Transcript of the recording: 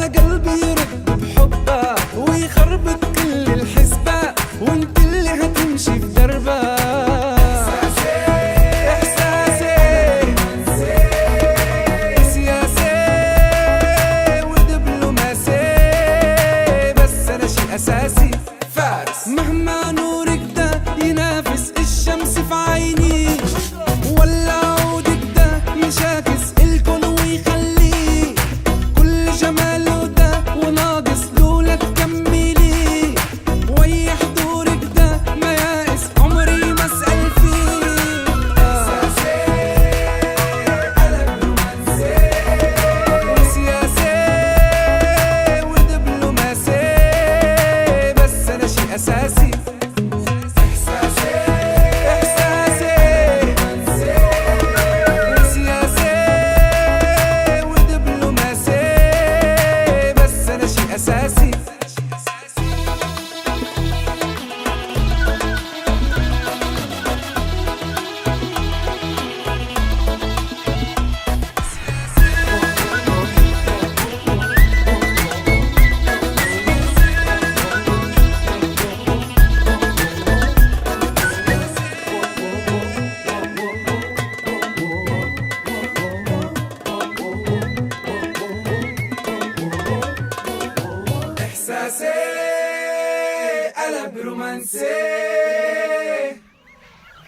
انا قلبي يرد بحبه ويخربط كل الحسبة وانت اللي هتمشي في دربه إحساسي سياسي ودبلوماسي بس أنا شي أساسي فارس مهما نورك ده ينافس الشمس في عيني ولا عودك ده يشاكس الكون ويخليه كل جماله ده وناقص لولا تكملي ويا حضورك ده ما يائس عمري ما اسال فيه سياسي ودبلوماسي بس انا شي اساسي احساسي سياسي ودبلوماسي بس انا شي اساسي احساسي قلب رومانسي